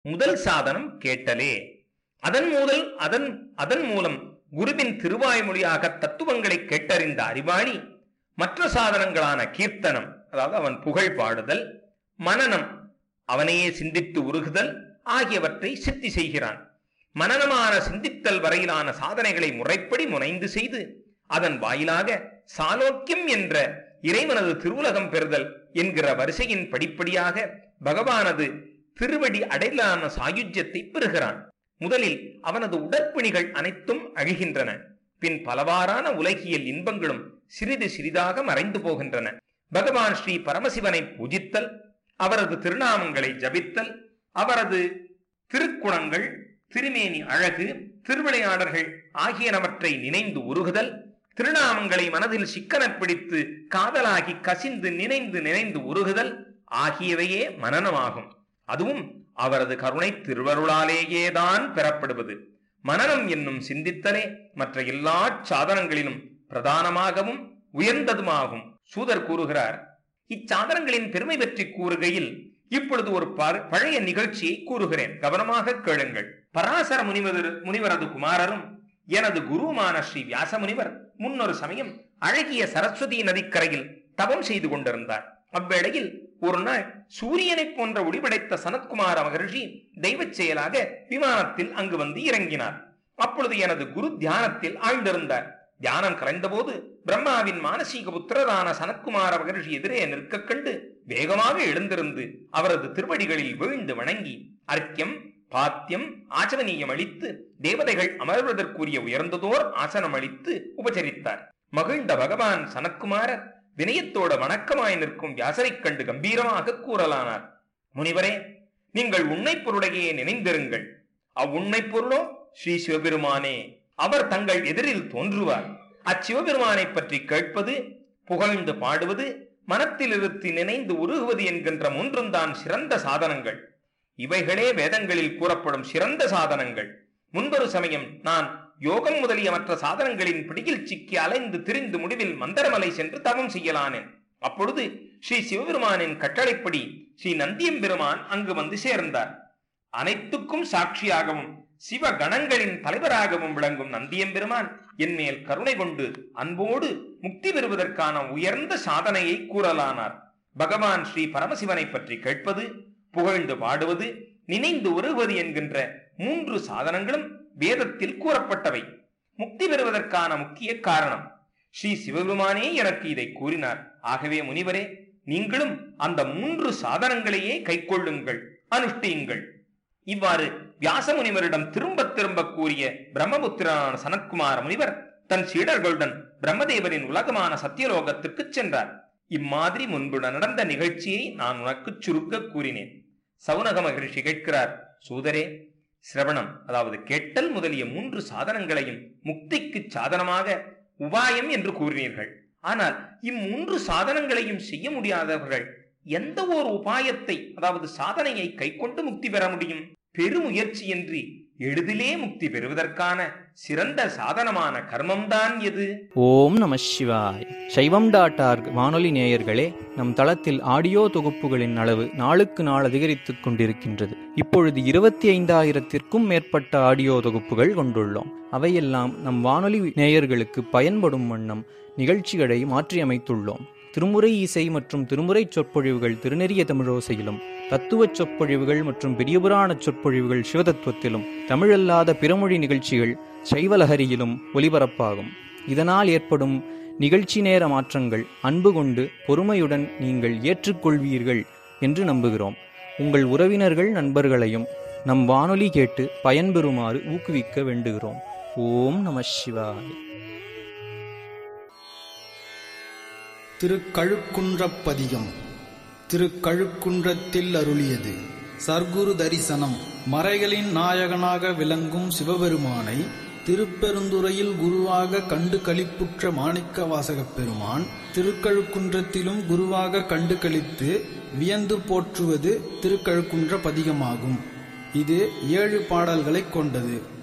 முதல் சாதனம் கேட்டலே அதன் முதல் அதன் அதன் மூலம் குருவின் திருவாய்மொழியாக தத்துவங்களை கேட்டறிந்த அறிவாளி மற்ற சாதனங்களான கீர்த்தனம் அதாவது அவன் புகழ் பாடுதல் மனனம் அவனையே சிந்தித்து உருகுதல் ஆகியவற்றை சித்தி செய்கிறான் மனனமான சிந்தித்தல் வரையிலான சாதனைகளை முறைப்படி முனைந்து செய்து அதன் வாயிலாக சாலோக்கியம் என்ற இறைவனது திருவுலகம் பெறுதல் என்கிற வரிசையின் படிப்படியாக பகவானது திருவடி அடையிலான சாயுஜ்யத்தை பெறுகிறான் முதலில் அவனது உடற்பிணிகள் அனைத்தும் அழிகின்றன பின் பலவாறான உலகியல் இன்பங்களும் சிறிது சிறிதாக மறைந்து போகின்றன பகவான் ஸ்ரீ பரமசிவனை பூஜித்தல் அவரது திருநாமங்களை ஜபித்தல் அவரது திருக்குணங்கள் திருமேனி அழகு திருவிளையாடல்கள் ஆகியனவற்றை நினைந்து உருகுதல் திருநாமங்களை மனதில் சிக்கனப் பிடித்து காதலாகி கசிந்து நினைந்து நினைந்து உருகுதல் ஆகியவையே மனனமாகும் அதுவும் அவரது கருணை திருவருளாலேயேதான் பெறப்படுவது மனனம் என்னும் சிந்தித்தலே மற்ற எல்லா சாதனங்களிலும் பிரதானமாகவும் உயர்ந்ததுமாகும் சூதர் கூறுகிறார் இச்சாதனங்களின் பெருமை பற்றி கூறுகையில் இப்பொழுது ஒரு ப- பழைய நிகழ்ச்சியை கூறுகிறேன் கவனமாக கேளுங்கள் பராசர முனிவர் முனிவரது குமாரரும் எனது குருவுமான ஸ்ரீ வியாச முனிவர் முன்னொரு சமயம் அழகிய சரஸ்வதி நதிக்கரையில் தவம் செய்து கொண்டிருந்தார் அவ்வேளையில் ஒரு நாள் சூரியனைப் போன்ற ஒளிபடைத்த சனத்குமார மகரிஷி தெய்வச் செயலாக விமானத்தில் அங்கு வந்து இறங்கினார் அப்பொழுது எனது குரு தியானத்தில் ஆழ்ந்திருந்தார் தியானம் கலைந்தபோது பிரம்மாவின் மானசீக புத்திரரான சனத்குமார மகரிஷி எதிரே நிற்கக் கண்டு வேகமாக எழுந்திருந்து அவரது திருவடிகளில் வீழ்ந்து வணங்கி அர்க்கியம் பாத்தியம் ஆச்சமனீயம் அளித்து தேவதைகள் அமர்வதற்குரிய உயர்ந்ததோர் ஆசனம் அளித்து உபசரித்தார் மகிழ்ந்த பகவான் சனத்குமாரர் வினயத்தோட வணக்கமாய் நிற்கும் வியாசரைக் கண்டு கம்பீரமாக கூறலானார் முனிவரே நீங்கள் உண்மை பொருளையே நினைந்திருங்கள் அவ்வுண்மை பொருளோ ஸ்ரீ சிவபெருமானே அவர் தங்கள் எதிரில் தோன்றுவார் அச்சிவபெருமானை பற்றி கேட்பது புகழ்ந்து பாடுவது மனத்தில் இருத்தி நினைந்து உருகுவது என்கின்ற மூன்றும் தான் சிறந்த சாதனங்கள் இவைகளே வேதங்களில் கூறப்படும் சிறந்த சாதனங்கள் முன்பொரு சமயம் நான் யோகம் முதலிய மற்ற சாதனங்களின் பிடியில் சிக்கி அலைந்து திரிந்து முடிவில் மந்தரமலை சென்று தவம் செய்யலானேன் அப்பொழுது ஸ்ரீ சிவபெருமானின் கட்டளைப்படி ஸ்ரீ நந்தியம்பெருமான் அங்கு வந்து சேர்ந்தார் அனைத்துக்கும் சாட்சியாகவும் சிவ கணங்களின் தலைவராகவும் விளங்கும் நந்தியம்பெருமான் என் மேல் கருணை கொண்டு அன்போடு முக்தி பெறுவதற்கான உயர்ந்த சாதனையை கூறலானார் பகவான் ஸ்ரீ பரமசிவனை பற்றி கேட்பது புகழ்ந்து பாடுவது நினைந்து உருவது என்கின்ற மூன்று சாதனங்களும் வேதத்தில் கூறப்பட்டவை முக்தி பெறுவதற்கான முக்கிய காரணம் ஸ்ரீ சிவபெருமானே எனக்கு இதை கூறினார் ஆகவே முனிவரே நீங்களும் அந்த மூன்று சாதனங்களையே கைக்கொள்ளுங்கள் அனுஷ்டியுங்கள் இவ்வாறு வியாச முனிவரிடம் திரும்ப திரும்ப கூறிய பிரம்மபுத்திரனான சனத்குமார முனிவர் தன் சீடர்களுடன் பிரம்மதேவரின் உலகமான சத்தியலோகத்திற்கு சென்றார் இம்மாதிரி முன்பு நடந்த நிகழ்ச்சியை நான் உனக்கு சுருக்க கூறினேன் சவுனக மகிழ்ச்சி கேட்கிறார் சூதரே சிரவணம் அதாவது கேட்டல் முதலிய மூன்று சாதனங்களையும் முக்திக்கு சாதனமாக உபாயம் என்று கூறினீர்கள் ஆனால் இம்மூன்று சாதனங்களையும் செய்ய முடியாதவர்கள் எந்த ஒரு உபாயத்தை அதாவது சாதனையை கைக்கொண்டு முக்தி பெற முடியும் பெருமுயற்சியின்றி எளிதிலே முக்தி பெறுவதற்கான சிறந்த சாதனமான கர்மம்தான் எது ஓம் நம சிவாய் சைவம் டாட் ஆர்க் வானொலி நேயர்களே நம் தளத்தில் ஆடியோ தொகுப்புகளின் அளவு நாளுக்கு நாள் அதிகரித்துக் கொண்டிருக்கின்றது இப்பொழுது இருபத்தி ஐந்தாயிரத்திற்கும் மேற்பட்ட ஆடியோ தொகுப்புகள் கொண்டுள்ளோம் அவையெல்லாம் நம் வானொலி நேயர்களுக்கு பயன்படும் வண்ணம் நிகழ்ச்சிகளை மாற்றியமைத்துள்ளோம் திருமுறை இசை மற்றும் திருமுறை சொற்பொழிவுகள் திருநெறிய தமிழோசையிலும் தத்துவச் சொற்பொழிவுகள் மற்றும் பெரியபுராண சொற்பொழிவுகள் சிவதத்துவத்திலும் தமிழல்லாத பிறமொழி நிகழ்ச்சிகள் சைவலஹரியிலும் ஒலிபரப்பாகும் இதனால் ஏற்படும் நிகழ்ச்சி நேர மாற்றங்கள் அன்பு கொண்டு பொறுமையுடன் நீங்கள் ஏற்றுக்கொள்வீர்கள் என்று நம்புகிறோம் உங்கள் உறவினர்கள் நண்பர்களையும் நம் வானொலி கேட்டு பயன்பெறுமாறு ஊக்குவிக்க வேண்டுகிறோம் ஓம் நம சிவாய் திருக்கழுக்குன்றப்பதிகம் திருக்கழுக்குன்றத்தில் அருளியது சர்க்குரு தரிசனம் மறைகளின் நாயகனாக விளங்கும் சிவபெருமானை திருப்பெருந்துறையில் குருவாக கண்டு களிப்புற்ற மாணிக்க வாசகப் பெருமான் திருக்கழுக்குன்றத்திலும் குருவாக கண்டு களித்து வியந்து போற்றுவது திருக்கழுக்குன்ற பதிகமாகும் இது ஏழு பாடல்களைக் கொண்டது